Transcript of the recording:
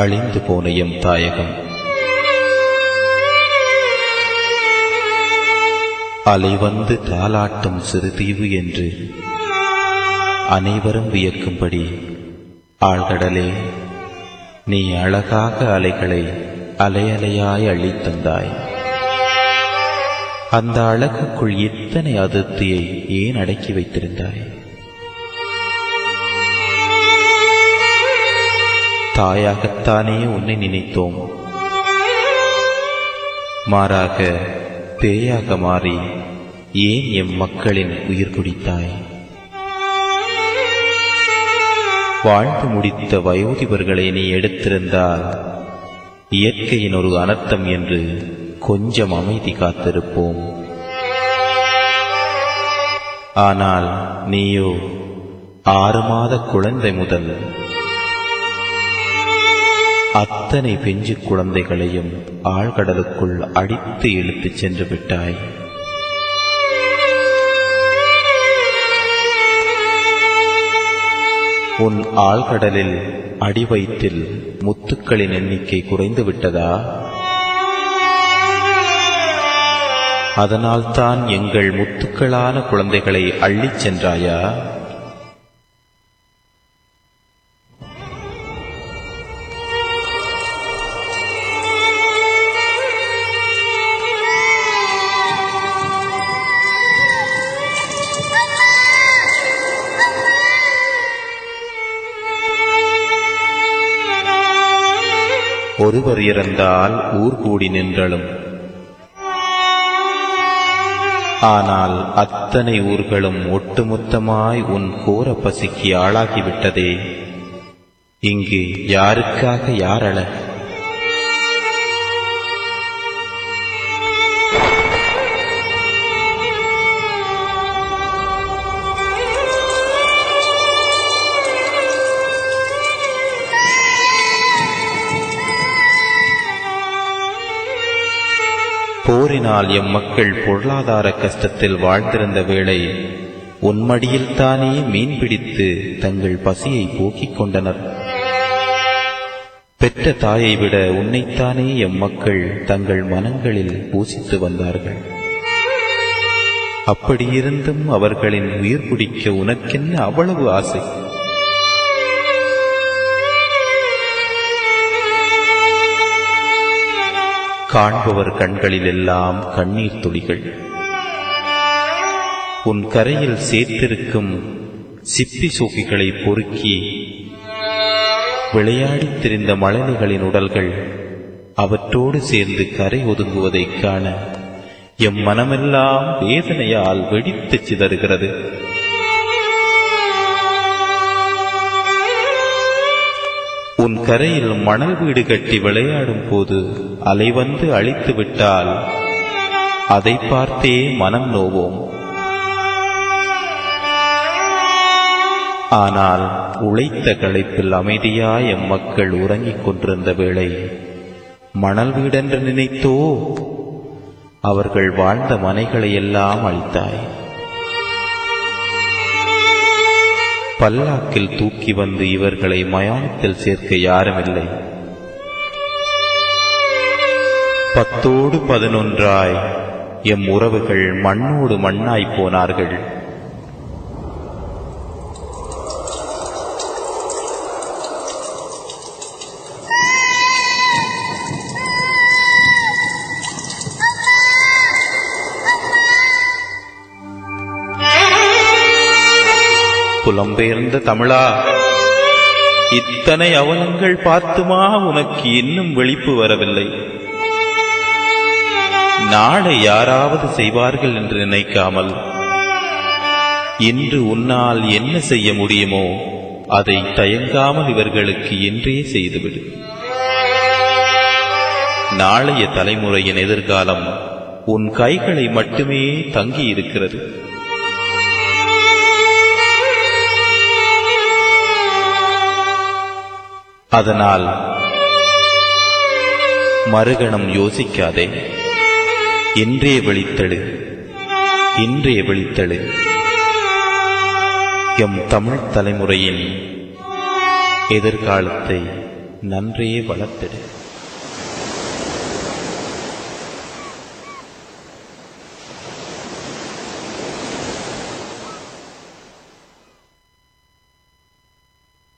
அழிந்து போன எம் தாயகம் அலை வந்து தாலாட்டும் சிறுதீவு என்று அனைவரும் வியக்கும்படி ஆழ்கடலே நீ அழகாக அலைகளை அலையலையாய் அள்ளித்தந்தாய் அந்த அழகுக்குள் இத்தனை அதிர்த்தியை ஏன் அடக்கி வைத்திருந்தாய் தாயாகத்தானே உன்னை நினைத்தோம் மாறாக பேயாக மாறி ஏன் எம் மக்களின் உயிர் குடித்தாய் வாழ்ந்து முடித்த வயோதிபர்களை நீ எடுத்திருந்தால் இயற்கையின் ஒரு அனர்த்தம் என்று கொஞ்சம் அமைதி காத்திருப்போம் ஆனால் நீயோ ஆறு மாத குழந்தை முதல் அத்தனை பெஞ்சு குழந்தைகளையும் ஆழ்கடலுக்குள் அடித்து இழுத்துச் சென்று விட்டாய் உன் ஆழ்கடலில் அடிவயிற்றில் முத்துக்களின் எண்ணிக்கை குறைந்து விட்டதா அதனால்தான் எங்கள் முத்துக்களான குழந்தைகளை அள்ளிச் சென்றாயா ஒருவர் இறந்தால் ஊர் கூடி நின்றலும் ஆனால் அத்தனை ஊர்களும் ஒட்டுமொத்தமாய் உன் கோர பசிக்கு ஆளாகிவிட்டதே இங்கு யாருக்காக யார் அழ போரினால் எம் மக்கள் பொருளாதார கஷ்டத்தில் வாழ்ந்திருந்த வேளை உன்மடியில் தானே மீன் பிடித்து தங்கள் பசியை போக்கிக் கொண்டனர் பெற்ற தாயை விட உன்னைத்தானே எம் மக்கள் தங்கள் மனங்களில் பூசித்து வந்தார்கள் அப்படியிருந்தும் அவர்களின் உயிர் குடிக்க உனக்கென்ன அவ்வளவு ஆசை காண்பவர் கண்களில் எல்லாம் கண்ணீர் துளிகள் உன் கரையில் சேர்த்திருக்கும் சிப்பி சோக்கிகளை பொறுக்கி விளையாடித் திரிந்த மழலைகளின் உடல்கள் அவற்றோடு சேர்ந்து கரை ஒதுங்குவதைக் காண எம் மனமெல்லாம் வேதனையால் வெடித்துச் சிதறுகிறது உன் கரையில் மணல் வீடு கட்டி விளையாடும் போது அலை வந்து அழித்து விட்டால் அதை பார்த்தே மனம் நோவோம் ஆனால் உழைத்த களைப்பில் அமைதியாய் எம் மக்கள் உறங்கிக் கொண்டிருந்த வேளை மணல் வீடென்று நினைத்தோ அவர்கள் வாழ்ந்த மனைகளை எல்லாம் அழித்தாய் பல்லாக்கில் தூக்கி வந்து இவர்களை மயானத்தில் சேர்க்க யாருமில்லை பத்தோடு பதினொன்றாய் எம் உறவுகள் மண்ணோடு மண்ணாய் போனார்கள் புலம்பெயர்ந்த தமிழா இத்தனை அவலங்கள் பார்த்துமா உனக்கு இன்னும் வெளிப்பு வரவில்லை நாளை யாராவது செய்வார்கள் என்று நினைக்காமல் இன்று உன்னால் என்ன செய்ய முடியுமோ அதை தயங்காமல் இவர்களுக்கு இன்றே செய்துவிடு நாளைய தலைமுறையின் எதிர்காலம் உன் கைகளை மட்டுமே தங்கி இருக்கிறது அதனால் மறுகணம் யோசிக்காதே இன்றே விழித்தெழு இன்றே விழித்தெழு எம் தமிழ் தலைமுறையின் எதிர்காலத்தை நன்றே வளர்த்திடு